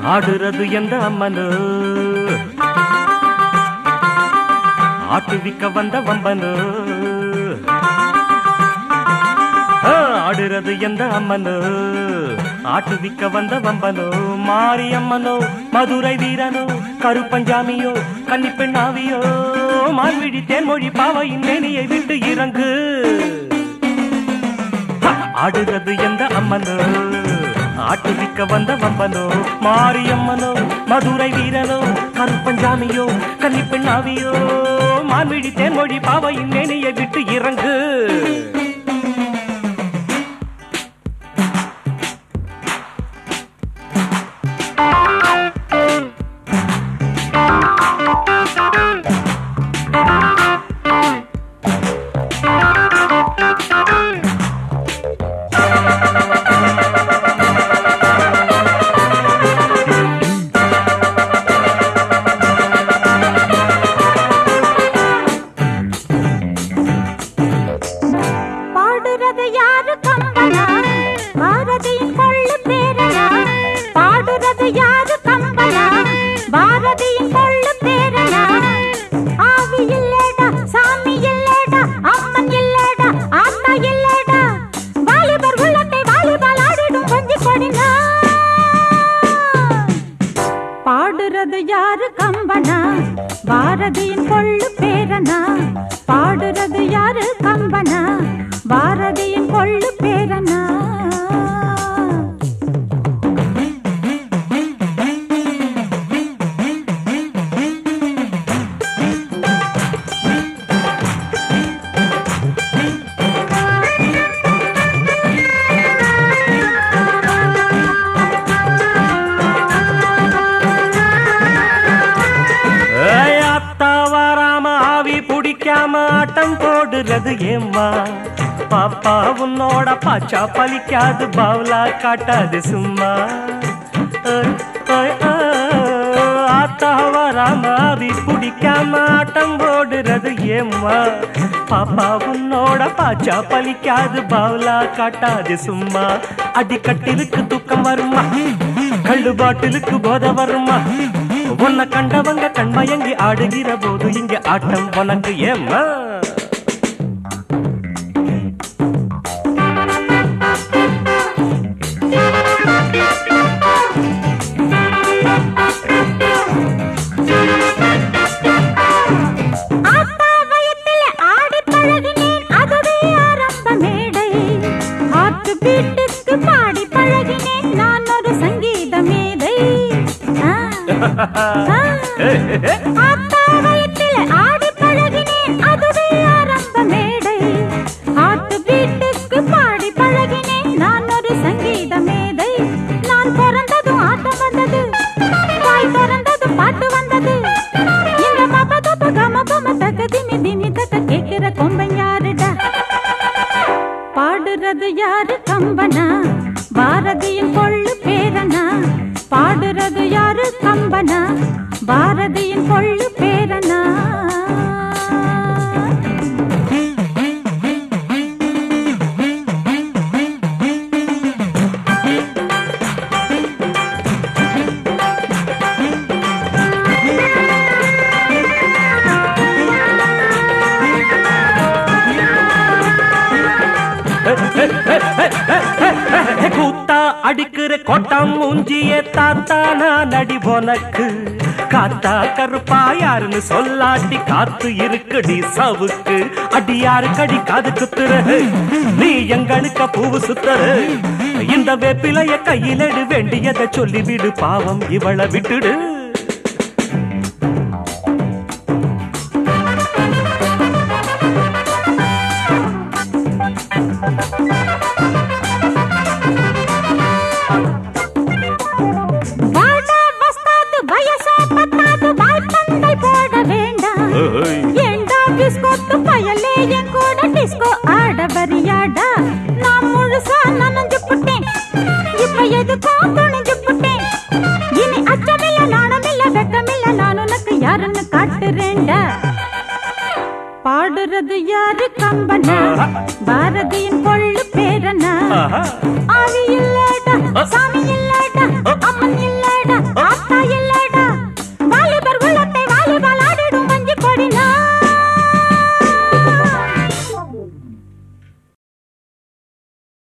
ஆடுறது எந்த அம்மனு ஆட்டுவிக்க வந்த வம்பனு ஆ, ஆடுறது எந்த அம்மனு ஆட்டுவிக்க வந்த வம்பனோ மாரியம்மனோ மதுரை வீரனோ கருப்பஞ்சாமியோ கன்னிப்பெண்ணாவியோ மால்விழி தேன்மொழி பாவையின் மேனியை விட்டு இறங்கு ஹ! ஆடுறது எந்த அம்மனோ ஆட்டுவிக்க வந்த வம்பனோ மாரியம்மனோ மதுரை வீரனோ கருப்பஞ்சாமியோ கன்னிப்பெண்ணாவியோ மால்விழி தேன்மொழி பாவையின் மேனியை விட்டு இறங்கு பாடுறது யாரு கம்பனா பாரதியின் கொள்ளு பேரனா பாடுறது யாரு கம்பனா பாரதியின் கொள்ளு பேரனா ஆவி இல்லடா சாமி இல்லடா அம்மன் இல்லடா ஆத்தா இல்லடா வாலிபர் உள்ளத்தை வாலிபால் ஆடிடும் கொஞ்சி கொடினா பாடுறது யாரு கம்பனா பாரதியின் கொள்ளு பேரனா பாடுறது யாரு கம்பனா பாரதியின் கொள்ளு பேரனா ஏய், அத்தா வராம ஆவி பிடிக்காம ஆட்டம் போடுறது ஏம்மா பாப்பா உன்னோட பாச்சா பலிக்காது பவுலா காட்டாது சும்மா ஏய், ஏய், ஏய், அத்தா வராம ஆவி பிடிக்காம ஆட்டம் போடுறது ஏம்மா பாப்பா உன்னோட பாச்சா பலிக்காது பவுலா காட்டாது சும்மா அடிக்கட்டிலுக்கு தூக்கம் வருமா கள்ளு பாட்டிலுக்கு போத வருமா உன்னை கண்டவங்க கண்மயங்கி ஆடுகிற போது இங்க ஆட்டம் உனக்கு ஏம்மா ஆத்தா வயத்துல ஆடி பழகினேன் அதுவே ஆரம்ப மேடை ஆத்து வீட்டுக்கு பாடி பழகினேன் நான் ஒரு சங்கீத மேதை ஆ, ஆ. ஆத்தா வயத்துல ஆடி பழகினேன் அதுவே ஆரம்ப மேடை ஆத்து வீட்டுக்கு பாடி பழகினேன் நான் ஒரு சங்கீத மேதை நான் பிறந்ததும் ஆட்டம் வந்தது வாய் திறந்ததும் பாட்டு வந்தது இந்த மப தப கம பம தக திமி திமி தக கேட்கிற கொம்பன் யாருடா பாடுறது யாரு கம்பனா பாரதியின் கொள்ளு பேரனா பாடுறது யாரு கம்பனா பாரதியின் கொள்ளு பேரனா கூத்தா அடிக்கிற கொட்டம் மூஞ்சிய தாத்தா நான் அடி உனக்கு காத்தா கருப்பா யாருன்னு சொல்லாட்டி காத்து இருக்குடி சவுக்கு அடி யாரு கடி காது குத்துற நீ எங்களுக்கு பூவு சுத்துற இந்த வேப்பிலைய கையிலடு வேண்டியதை சொல்லிவிடு பாவம் இவளை விட்டுடு வாடா வஸ்தாது வயசா பத்தாது வாய்ப்பந்தை போட வேண்டாம் ஏய். ஏண்டா பிஸ்கோத்து பயலே என் கூட டிஸ்கோ ஆட வரியாடா நான் முழுசா நனைஞ்சு புட்டேன் இப்ப எதுக்கோ துணிஞ்சு புட்டேன் இனி அச்சமில்ல நாணமில்ல வெக்கமில்ல நான் உனக்கு யாருன்னு காட்டுறேன்டா பாடுறது யாரு கம்பனா பாரதியின் கொள்ளு பேரனா ஆஹா. ஆவி